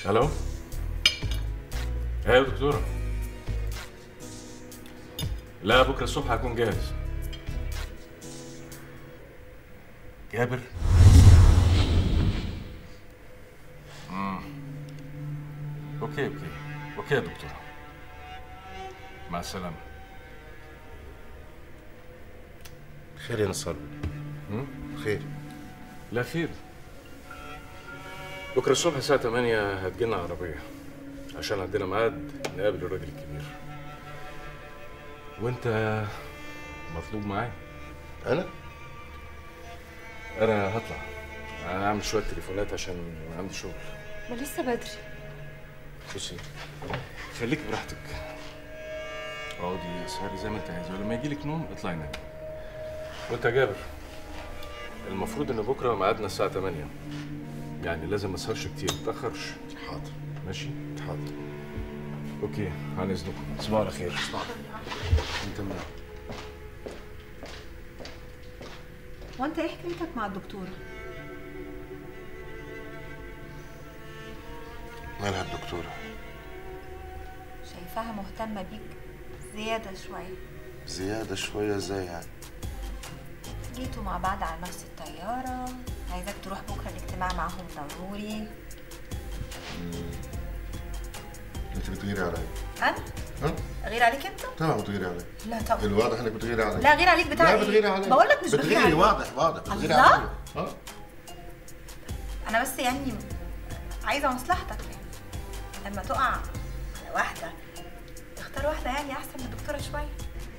الو ايوه يا دكتوره لا بكره الصبح هكون جاهز جابر مم. اوكي اوكي اوكي يا دكتوره مع السلامه خير يا نصر خير لا خير بكره الصبح الساعة 8 هتجينا عربية عشان عندنا ميعاد نقابل الراجل الكبير وانت مطلوب معايا انا انا هطلع انا هعمل شوية تليفونات عشان عندي شغل ما لسه بدري بصي خليك براحتك اقعدي اسهري زي ما انت عايزه ولما يجيلك نوم اطلعي نامي وانت يا جابر المفروض ان بكره ميعادنا الساعة 8 يعني لازم ما اسهرش كتير ما تاخرش حاضر ماشي حاضر اوكي عن اذنكم تصبحوا على خير انت منين وانت ايه حكايتك مع الدكتوره مالها الدكتوره شايفاها مهتمه بيك زياده شويه زياده شويه ازاي يعني جيتوا مع بعض على نفس الطياره عايزاك تروح بكره الاجتماع معاهم ضروري انت بتغيري عليا انا ها غير عليك انت طبعا بتغيري عليا لا طبعا الواضح انك بتغيري عليا لا غير عليك بتاع لا إيه؟ بتغيري عليا بقول لك مش بغير بتغيري عليك واضح واضح بتغيري الله. عليا اه انا بس يعني عايزه مصلحتك يعني لما تقع على واحده اختار واحده يعني احسن من الدكتوره شويه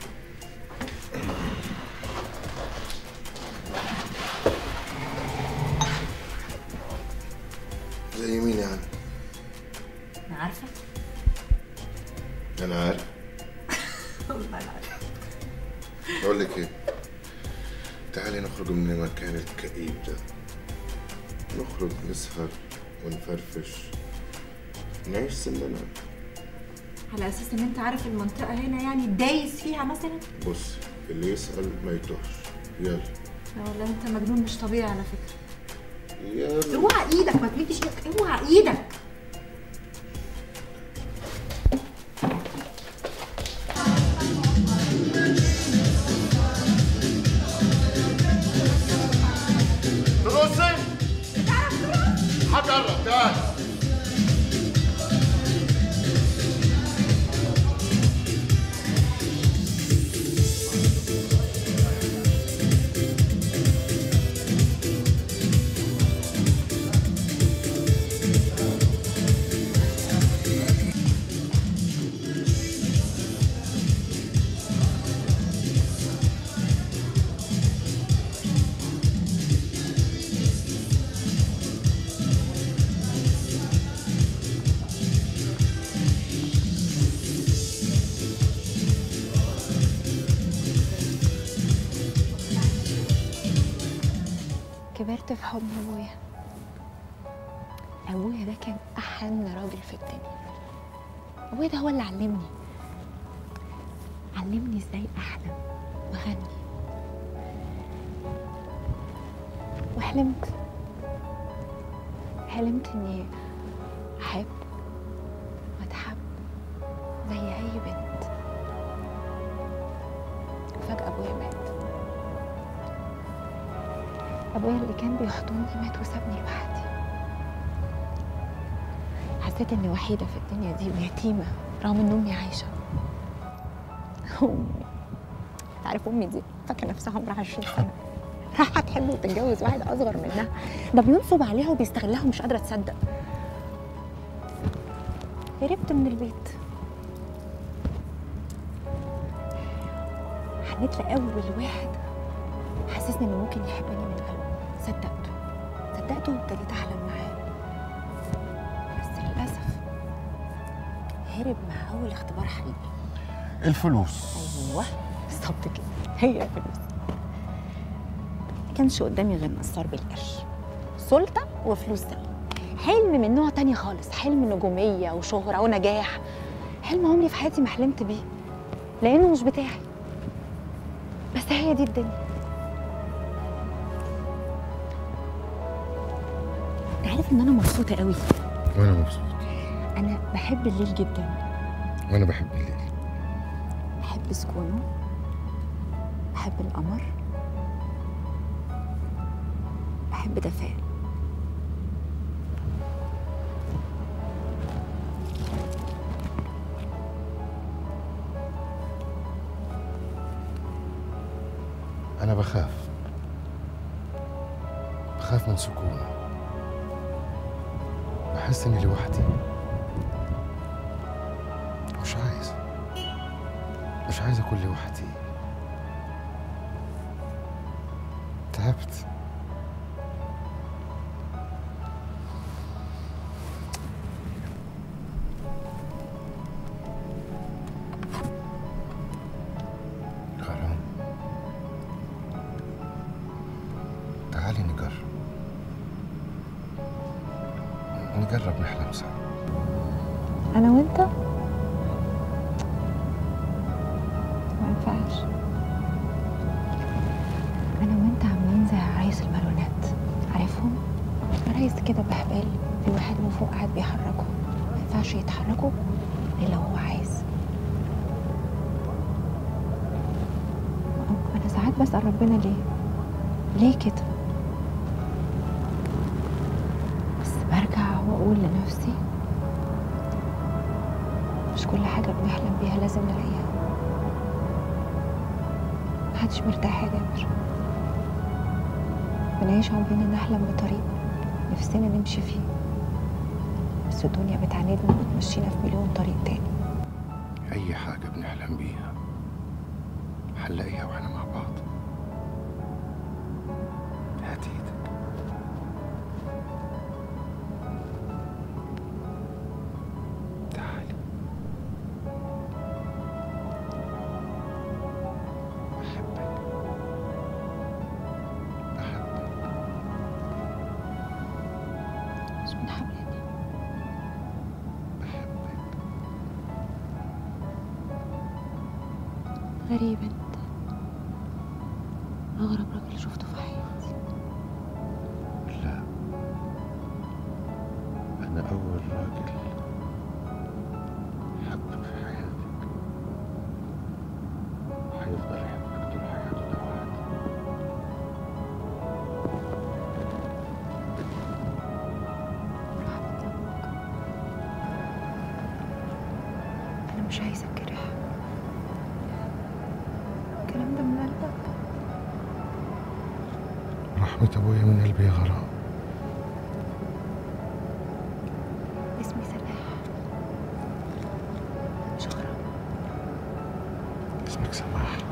زي مين يعني انا عارفه انا عارف والله انا عارفه بقول لك ايه تعالي نخرج من المكان الكئيب ده نخرج نسهر ونفرفش نعيش سننا على اساس ان انت عارف المنطقه هنا يعني دايس فيها مثلا بص اللي يسأل ما يتوهش يلا لا والله انت مجنون مش طبيعي على فكره يلا اوعى ايدك ما تمدش ايدك اوعى ايدك ترقصي هجرب تعال كبرت في حضن ابويا ابويا ده كان احن راجل في الدنيا ابويا ده هو اللي علمني علمني ازاي احلم واغني وحلمت حلمت اني احب واتحب زي اي بنت وفجاه ابويا مات ابويا اللي كان بيحضني مات وسابني لوحدي حسيت اني وحيده في الدنيا دي ويتيمه رغم ان امي عايشه امي تعرف امي دي فاكره نفسها عمرها 20 سنه راح تحب وتتجوز واحد اصغر منها ده بينصب عليها وبيستغلها ومش قادره تصدق هربت من البيت حنيت لاول واحد حسسني انه ممكن يحبني من قلبه صدقته صدقته وابتديت احلم معاه بس للاسف هرب مع اول اختبار حقيقي الفلوس ايوه بالظبط كده هي الفلوس ما كانش قدامي غير نصار بالقرش سلطه وفلوس سوا حلم من نوع تاني خالص حلم نجوميه وشهره ونجاح حلم عمري في حياتي ما حلمت بيه لانه مش بتاعي بس هي دي الدنيا انت عارف ان انا مبسوطه قوي وانا مبسوط انا بحب الليل جدا وانا بحب الليل بحب سكونه بحب القمر بحب دفاه انا بخاف بخاف من سكونه بحس اني لوحدي مش عايز مش عايز اكون لوحدي تعبت غرام تعالي نجرب نجرب نحلم سوا انا وانت ما ينفعش انا وانت عاملين زي عرايس المارونات عارفهم عرايس كده بحبال في واحد من فوق قاعد بيحركهم ما ينفعش يتحركوا الا هو عايز انا ساعات بسال ربنا ليه ليه كده بس برجع واقول لنفسي مش كل حاجة بنحلم بيها لازم نلاقيها محدش مرتاح يا جابر بنعيش عمرنا نحلم بطريق نفسنا نمشي فيه بس الدنيا بتعاندنا وتمشينا في مليون طريق تاني أي حاجة بنحلم بيها هنلاقيها واحنا مع بعض هات ايدك تعالي بحبك بحبك مش من حبلنا بحبك غريب انت اغرب راجل شفته في حياتي لا أنا أول راجل حبك في حياتك وهيفضل يحبك طول حياته ده وعد رحمة أبوك أنا مش عايزة أتجرح الكلام ده من قلبك رحمة أبويا من قلبي يا غرام اسمي سماح مش غرام اسمك سماح